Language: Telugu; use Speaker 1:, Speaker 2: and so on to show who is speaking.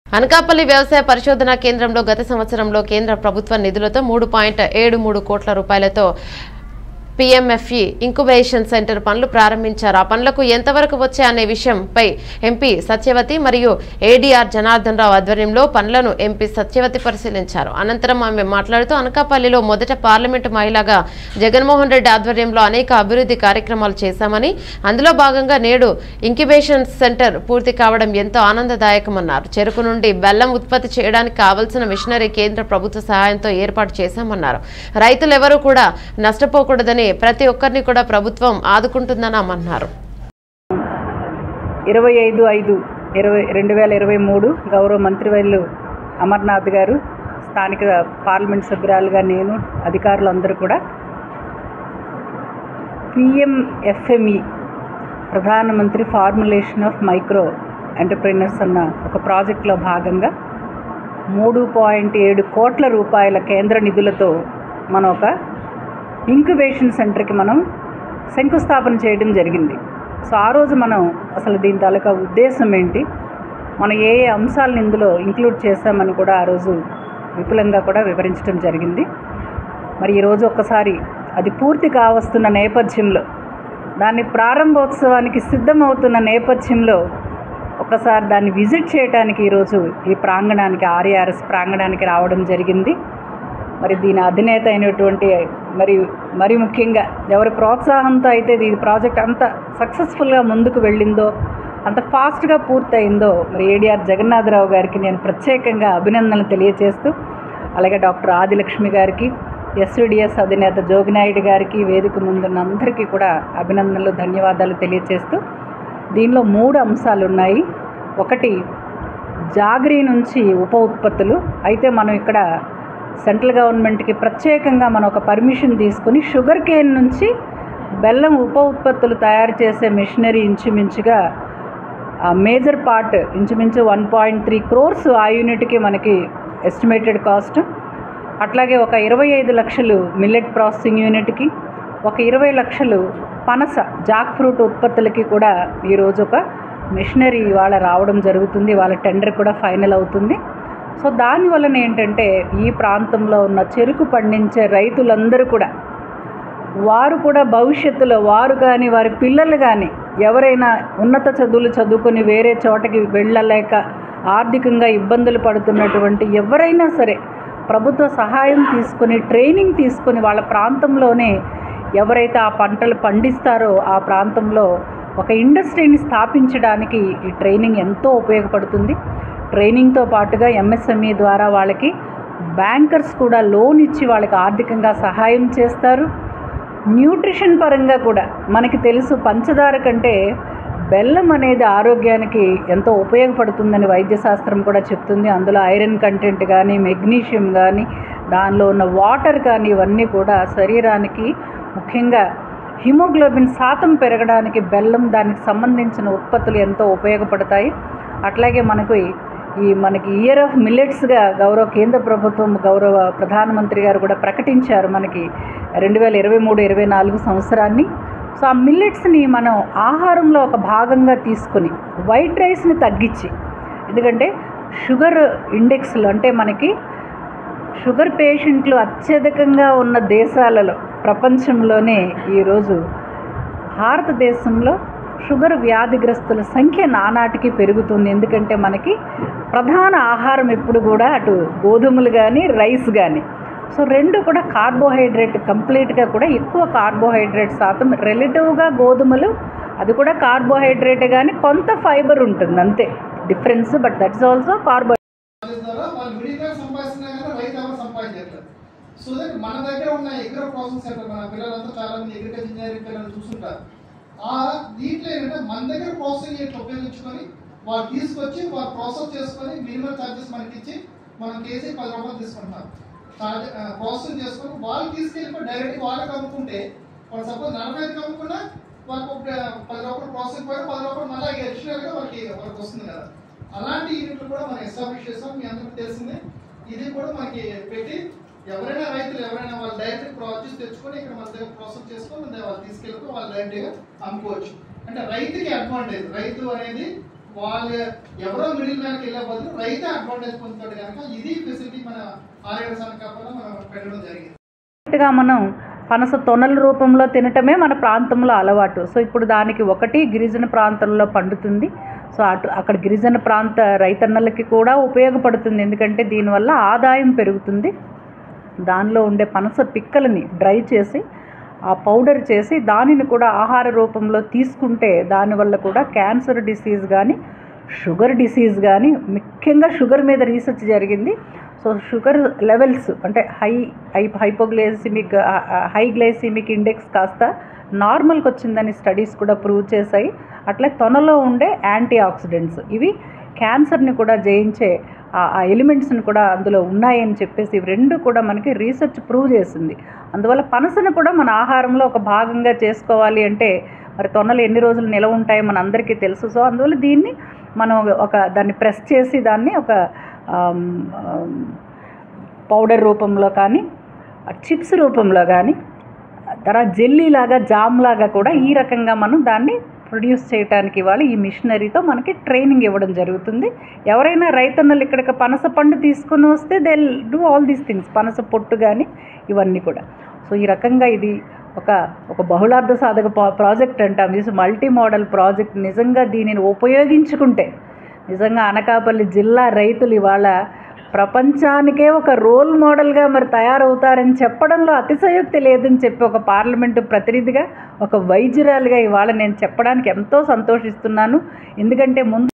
Speaker 1: అనకాపల్లి వ్యవసాయ పరిశోధనా కేంద్రంలో గత సంవత్సరంలో కేంద్ర ప్రభుత్వ నిధులతో మూడు పాయింట్ ఏడు మూడు కోట్ల రూపాయలతో పిఎంఎఫ్ఈ ఇంకుబేషన్ సెంటర్ పనులు ప్రారంభించారు ఆ పనులకు ఎంతవరకు వచ్చాయి అనే విషయంపై ఎంపీ సత్యవతి మరియు ఏడీఆర్ జనార్దన్ రావు ఆధ్వర్యంలో పనులను ఎంపీ సత్యవతి పరిశీలించారు అనంతరం ఆమె మాట్లాడుతూ అనకాపల్లిలో మొదట పార్లమెంటు మహిళగా జగన్మోహన్ రెడ్డి ఆధ్వర్యంలో అనేక అభివృద్ధి కార్యక్రమాలు చేశామని అందులో భాగంగా నేడు ఇంక్యుబేషన్ సెంటర్ పూర్తి కావడం ఎంతో ఆనందదాయకమన్నారు చెరుకు నుండి బెల్లం ఉత్పత్తి చేయడానికి కావలసిన మిషనరీ కేంద్ర ప్రభుత్వ సహాయంతో ఏర్పాటు చేశామన్నారు రైతులెవరూ కూడా నష్టపోకూడదని ప్రతి ఒక్కరిని కూడా ప్రభుత్వం ఆదుకుంటుందని అన్నారు
Speaker 2: ఇరవై ఐదు ఐదు ఇరవై రెండు వేల ఇరవై మూడు గౌరవ మంత్రివర్యులు అమర్నాథ్ గారు స్థానిక పార్లమెంట్ సభ్యురాలుగా నేను అధికారులందరూ కూడా పిఎంఎఫ్ఎంఈ ప్రధానమంత్రి ఫార్ములేషన్ ఆఫ్ మైక్రో ఎంటర్ప్రినర్స్ అన్న ఒక ప్రాజెక్ట్లో భాగంగా మూడు పాయింట్ ఏడు కోట్ల రూపాయల కేంద్ర నిధులతో మనం ఒక ఇంక్యుబేషన్ సెంటర్కి మనం శంకుస్థాపన చేయడం జరిగింది సో ఆ రోజు మనం అసలు దీని తాలూకా ఉద్దేశం ఏంటి మనం ఏ ఏ అంశాలను ఇందులో ఇంక్లూడ్ చేస్తామని కూడా ఆ రోజు విపులంగా కూడా వివరించడం జరిగింది మరి ఈరోజు ఒక్కసారి అది పూర్తి కావస్తున్న నేపథ్యంలో దాని ప్రారంభోత్సవానికి సిద్ధమవుతున్న నేపథ్యంలో ఒకసారి దాన్ని విజిట్ చేయడానికి ఈరోజు ఈ ప్రాంగణానికి ఆర్ఆర్ఎస్ ప్రాంగణానికి రావడం జరిగింది మరి దీని అధినేత అయినటువంటి మరి మరి ముఖ్యంగా ఎవరి ప్రోత్సాహంతో అయితే ఈ ప్రాజెక్ట్ అంత సక్సెస్ఫుల్గా ముందుకు వెళ్ళిందో అంత ఫాస్ట్గా పూర్తయిందో మరి ఏడిఆర్ జగన్నాథరావు గారికి నేను ప్రత్యేకంగా అభినందనలు తెలియజేస్తూ అలాగే డాక్టర్ ఆదిలక్ష్మి గారికి ఎస్విడిఎస్ అధినేత జోగినాయుడు గారికి వేదిక ముందున్న అందరికీ కూడా అభినందనలు ధన్యవాదాలు తెలియజేస్తూ దీనిలో మూడు అంశాలు ఉన్నాయి ఒకటి జాగరీ నుంచి ఉప ఉత్పత్తులు అయితే మనం ఇక్కడ సెంట్రల్ గవర్నమెంట్కి ప్రత్యేకంగా మనం ఒక పర్మిషన్ తీసుకుని షుగర్ కేన్ నుంచి బెల్లం ఉప ఉత్పత్తులు తయారు చేసే మిషనరీ ఇంచుమించుగా మేజర్ పార్ట్ ఇంచుమించు వన్ పాయింట్ త్రీ క్రోర్స్ ఆ యూనిట్కి మనకి ఎస్టిమేటెడ్ కాస్ట్ అట్లాగే ఒక ఇరవై ఐదు లక్షలు మిల్లెట్ ప్రాసెసింగ్ యూనిట్కి ఒక ఇరవై లక్షలు పనస జాక్ ఫ్రూట్ ఉత్పత్తులకి కూడా ఈరోజు ఒక మిషనరీ ఇవాళ రావడం జరుగుతుంది వాళ్ళ టెండర్ కూడా ఫైనల్ అవుతుంది సో దానివలన ఏంటంటే ఈ ప్రాంతంలో ఉన్న చెరుకు పండించే రైతులందరూ కూడా వారు కూడా భవిష్యత్తులో వారు కానీ వారి పిల్లలు కానీ ఎవరైనా ఉన్నత చదువులు చదువుకొని వేరే చోటకి వెళ్ళలేక ఆర్థికంగా ఇబ్బందులు పడుతున్నటువంటి ఎవరైనా సరే ప్రభుత్వ సహాయం తీసుకొని ట్రైనింగ్ తీసుకొని వాళ్ళ ప్రాంతంలోనే ఎవరైతే ఆ పంటలు పండిస్తారో ఆ ప్రాంతంలో ఒక ఇండస్ట్రీని స్థాపించడానికి ఈ ట్రైనింగ్ ఎంతో ఉపయోగపడుతుంది ట్రైనింగ్తో పాటుగా ఎంఎస్ఎంఈ ద్వారా వాళ్ళకి బ్యాంకర్స్ కూడా లోన్ ఇచ్చి వాళ్ళకి ఆర్థికంగా సహాయం చేస్తారు న్యూట్రిషన్ పరంగా కూడా మనకి తెలుసు పంచదార కంటే బెల్లం అనేది ఆరోగ్యానికి ఎంతో ఉపయోగపడుతుందని వైద్యశాస్త్రం కూడా చెప్తుంది అందులో ఐరన్ కంటెంట్ కానీ మెగ్నీషియం కానీ దానిలో ఉన్న వాటర్ కానీ ఇవన్నీ కూడా శరీరానికి ముఖ్యంగా హిమోగ్లోబిన్ శాతం పెరగడానికి బెల్లం దానికి సంబంధించిన ఉత్పత్తులు ఎంతో ఉపయోగపడతాయి అట్లాగే మనకు ఈ మనకి ఇయర్ ఆఫ్ మిల్లెట్స్గా గౌరవ కేంద్ర ప్రభుత్వం గౌరవ ప్రధానమంత్రి గారు కూడా ప్రకటించారు మనకి రెండు వేల ఇరవై మూడు ఇరవై నాలుగు సంవత్సరాన్ని సో ఆ మిల్లెట్స్ని మనం ఆహారంలో ఒక భాగంగా తీసుకుని వైట్ రైస్ని తగ్గించి ఎందుకంటే షుగర్ ఇండెక్స్లు అంటే మనకి షుగర్ పేషెంట్లు అత్యధికంగా ఉన్న దేశాలలో ప్రపంచంలోనే ఈరోజు భారతదేశంలో షుగర్ వ్యాధిగ్రస్తుల సంఖ్య నానాటికి పెరుగుతుంది ఎందుకంటే మనకి ప్రధాన ఆహారం ఎప్పుడు కూడా అటు గోధుమలు కానీ రైస్ కానీ సో రెండు కూడా కార్బోహైడ్రేట్ కంప్లీట్గా కూడా ఎక్కువ కార్బోహైడ్రేట్ శాతం రిలేటివ్గా గోధుమలు అది కూడా కార్బోహైడ్రేట్ కానీ కొంత ఫైబర్ ఉంటుంది అంతే difference but that's also carbo
Speaker 3: ద్వారా వాళ్ళు విడిగా సంపాదిస్తున్నా కానీ రైతు ఎవరు సంపాదించట్లేదు సో దట్ మన దగ్గర ఉన్న ఎగ్రో ప్రాసెస్ సెంటర్ మన పిల్లలంతా చాలా మంది అగ్రికల్చర్ ఇంజనీరింగ్ పిల్లలు చూస్తుంటారు ఆ దీంట్లో ఏంటంటే మన దగ్గర ప్రాసెసింగ్ యూనిట్ ఉపయోగించుకొని వాళ్ళు తీసుకొచ్చి వాళ్ళు ప్రాసెస్ చేసుకొని మినిమం ఛార్జెస్ మనకి ఇచ్చి మనం కేజీ పది రూపాయలు తీసుకుంటున్నాం ఛార్జ్ ప్రాసెసింగ్ చేసుకొని వాళ్ళు తీసుకెళ్ళి డైరెక్ట్ వాళ్ళకి అమ్ముకుంటే వాళ్ళు సపోజ్ నలభై ఐదుకి అమ్ముకున్నా వాళ్ళకి ఒక పది రూపాయలు ప్రాసెసింగ్ పోయి పది రూపాయలు మళ్ళీ అడిషనల్గా వాళ్ళకి వాళ్ళకి వస్తుంది కదా అలాంటి యూనిట్లు కూడా మనం ఎస్టాబ్లిష్ చేస్తాం మీ అందరికీ తెలిసిందే ఇది కూడా మనకి పెట్టి ఎవరైనా రైతులు ఎవరైనా వాళ్ళు డైరెక్ట్ ప్రాసెస్ తెచ్చుకొని ఇక్కడ మన దగ్గర ప్రాసెస్ చేసుకొని మన దగ్గర వాళ్ళు తీసుకెళ్ళి వాళ్ళు డైరెక్ట్ గా అమ్ముకోవచ్చు అంటే రైతుకి అడ్వాంటేజ్ రైతు అనేది వాళ్ళు ఎవరో మిడిల్ మ్యాన్కి వెళ్ళే బదులు రైతే అడ్వాంటేజ్ పొందుతాడు కనుక ఇది ఫెసిలిటీ మన ఆరేడు సంకల్పంలో మనం పెట్టడం జరిగింది
Speaker 2: గా మనం పనస తొనల రూపంలో తినటమే మన ప్రాంతంలో అలవాటు సో ఇప్పుడు దానికి ఒకటి గిరిజన ప్రాంతంలో పండుతుంది సో అటు అక్కడ గిరిజన ప్రాంత రైతన్నలకి కూడా ఉపయోగపడుతుంది ఎందుకంటే దీనివల్ల ఆదాయం పెరుగుతుంది దానిలో ఉండే పనస పిక్కలని డ్రై చేసి ఆ పౌడర్ చేసి దానిని కూడా ఆహార రూపంలో తీసుకుంటే దానివల్ల కూడా క్యాన్సర్ డిసీజ్ కానీ షుగర్ డిసీజ్ కానీ ముఖ్యంగా షుగర్ మీద రీసెర్చ్ జరిగింది సో షుగర్ లెవెల్స్ అంటే high high hypoglycaemic high glycaemic index కాస్త నార్మల్కి వచ్చిందని స్టడీస్ కూడా ప్రూవ్ చేశాయి అట్లే తొనలో ఉండే యాంటీ ఆక్సిడెంట్స్ ఇవి క్యాన్సర్ని కూడా జయించే ఆ ఆ ఎలిమెంట్స్ని కూడా అందులో ఉన్నాయని చెప్పేసి ఇవి రెండు కూడా మనకి రీసెర్చ్ ప్రూవ్ చేసింది అందువల్ల పనసను కూడా మన ఆహారంలో ఒక భాగంగా చేసుకోవాలి అంటే మరి తొనలు ఎన్ని రోజులు నిలవ ఉంటాయో మన అందరికీ తెలుసు సో అందువల్ల దీన్ని మనం ఒక దాన్ని ప్రెస్ చేసి దాన్ని ఒక ఆమ్, ఆమ్, పౌడర్ రూపంలో కానీ చిప్స్ రూపంలో కానీ తర్వాత జెల్లీ లాగా జామ్ లాగా కూడా ఈ రకంగా మనం దాన్ని ప్రొడ్యూస్ చేయడానికి వాళ్ళు ఈ మిషనరీతో మనకి ట్రైనింగ్ ఇవ్వడం జరుగుతుంది ఎవరైనా రైతన్నలు ఇక్కడికి పనస పండు తీసుకుని వస్తే they do all these things పనస పొట్టు కానీ ఇవన్నీ కూడా సో ఈ రకంగా ఇది ఒక ఒక బహుళార్థ సాధక పా- ప్రాజెక్ట్ అంటాం ఇది మల్టీ మోడల్ ప్రాజెక్ట్ నిజంగా దీనిని ఉపయోగించుకుంటే నిజంగా అనకాపల్లి జిల్లా రైతులు ఇవాళ ప్రపంచానికే ఒక రోల్ మోడల్గా మరి తయారవుతారని చెప్పడంలో అతిశయోక్తి లేదని చెప్పి ఒక పార్లమెంటు ప్రతినిధిగా ఒక వైద్యురాలుగా ఇవాళ నేను చెప్పడానికి ఎంతో సంతోషిస్తున్నాను ఎందుకంటే ముందు